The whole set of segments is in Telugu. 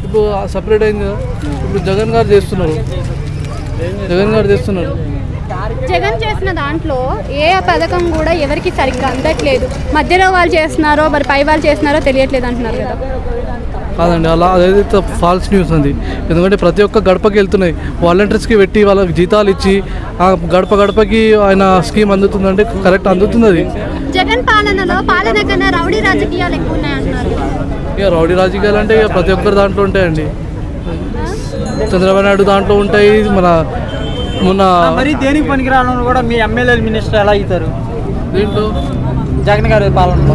ఇప్పుడు సపరేట్ అయింది కదా ఇప్పుడు జగన్ గారు చేస్తున్నారు జగన్ గారు చేస్తున్నారు జగన్ చేసిన దాంట్లో ఏ పథకం కూడా ఎవరికి సరిగ్గా అందట్లేదు మధ్యలో వాళ్ళు చేస్తున్నారో మరి పై వాళ్ళు చేస్తున్నారో తెలియట్లేదు అంటున్నారు కదా కాదండి అలా అదైతే ఫాల్స్ న్యూస్ ఉంది ఎందుకంటే ప్రతి ఒక్క గడపకి వెళ్తున్నాయి వాలంటీర్స్కి పెట్టి వాళ్ళకి జీతాలు ఇచ్చి ఆ గడప గడపకి ఆయన స్కీమ్ అందుతుందంటే కరెక్ట్ అందుతుంది అది జగన్ పాలనలో పాలన కన్నా రౌడీ రాజకీయాలు ఎక్కువ ఉన్నాయి అంటున్నారు ఇక రౌడీ రాజకీయాలు అంటే ఇక ప్రతి ఒక్కరి దాంట్లో ఉంటాయండి చంద్రబాబు నాయుడు దాంట్లో ఉంటాయి మన మొన్న మరి దేనికి పనికిరాలను కూడా మీ ఎమ్మెల్యే మినిస్టర్ ఎలా అవుతారు దీంట్లో జగన్ గారి పాలనలో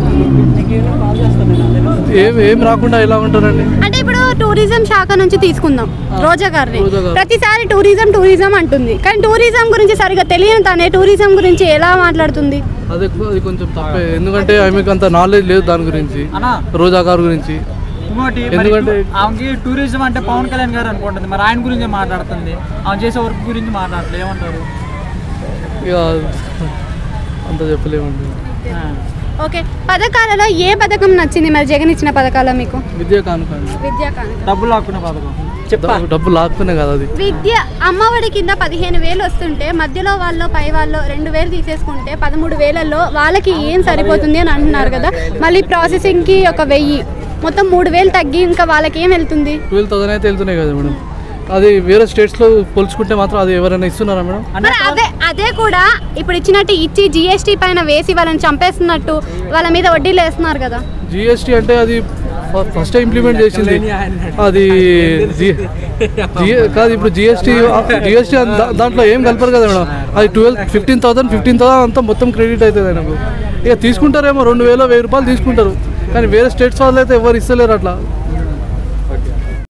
ఏం ఏం రాకుండా ఎలా ఉంటారండి అంటే ఇప్పుడు టూరిజం శాఖ నుంచి తీసుకుందాం రోజా గారిని రోజా గారు. ప్రతిసారి టూరిజం టూరిజం అంటుంది కానీ టూరిజం గురించి సరిగ్గా తెలియని తనే టూరిజం గురించి ఎలా మాట్లాడుతుంది అది అది కొంచెం తప్పే ఎందుకంటే ఆమెకు అంత నాలెడ్జ్ లేదు దాని గురించి అన్నా రోజా గారి గురించి ఇంకోటి మరి ఎందుకంటే- టూ- ఆమెకి టూరిజం అంటే పవన్ కళ్యాణ్ గారు అనుకుంటుంది మరి ఆయన గురించి మాట్లాడుతుంది ఆమె చేసే వర్క్ గురించి మాట్లాడలేదు ఏమంటారు ఇక అంత చెప్పలేమండి ఆ. ఓకే పథకాలలో ఏ పథకం నచ్చింది మరి జగన్ ఇచ్చిన పథకాల మీకు విద్య కానుకండి విద్యా కానుక డబ్బులు లాక్కునే పథకం చెప్పా డబ్బు- డబ్బు లాక్కునే కదా అది విద్య అమ్మఒడి కింద పదిహేను వేలు వస్తుంటే మధ్యలో వాళ్ళు పై వాళ్ళు రెండు వేలు తీసేసుకుంటే పదమూడు వేలలో వాళ్ళకి ఏం సరిపోతుంది అని అంటున్నారు కదా మళ్ళీ ప్రాసెసింగ్కి ఒక వెయ్యి మొత్తం మూడు వేలు తగ్గి ఇంకా వాళ్ళకి ఏం వెళ్తుంది ట్వెల్వ్ థౌసండ్ అయితే వెళ్తున్నాయి కదా మేడం అది వేరే స్టేట్స్లో పోల్చుకుంటే మాత్రం అది ఎవరైనా ఇస్తున్నారా మేడం మరి అదే అదే కూడా ఇప్పుడు ఇచ్చినట్టు ఇచ్చి జిఎస్టీ పైన వేసి వాళ్ళని చంపేస్తున్నట్టు వాళ్ళ మీద వడ్డీలు వేస్తున్నారు కదా జిఎస్టీ అంటే అది ఫస్ట్ ఇంప్లిమెంట్ చేసింది అది జి- జి- కాదు ఇప్పుడు జిఎస్టీ జిఎస్టీ దాంట్లో ఏం కలపరు కదా మేడం అది twelve fifteen thousand fifteen thousand అంతా మొత్తం క్రెడిట్ అవుతుంది ఆయనకు ఇక తీసుకుంటారేమో రెండు వేల వెయ్యి రూపాయలు తీసుకుంటారు కానీ వేరే స్టేట్స్ వాళ్ళు అయితే ఎవరు ఇస్తలేరు అట్లా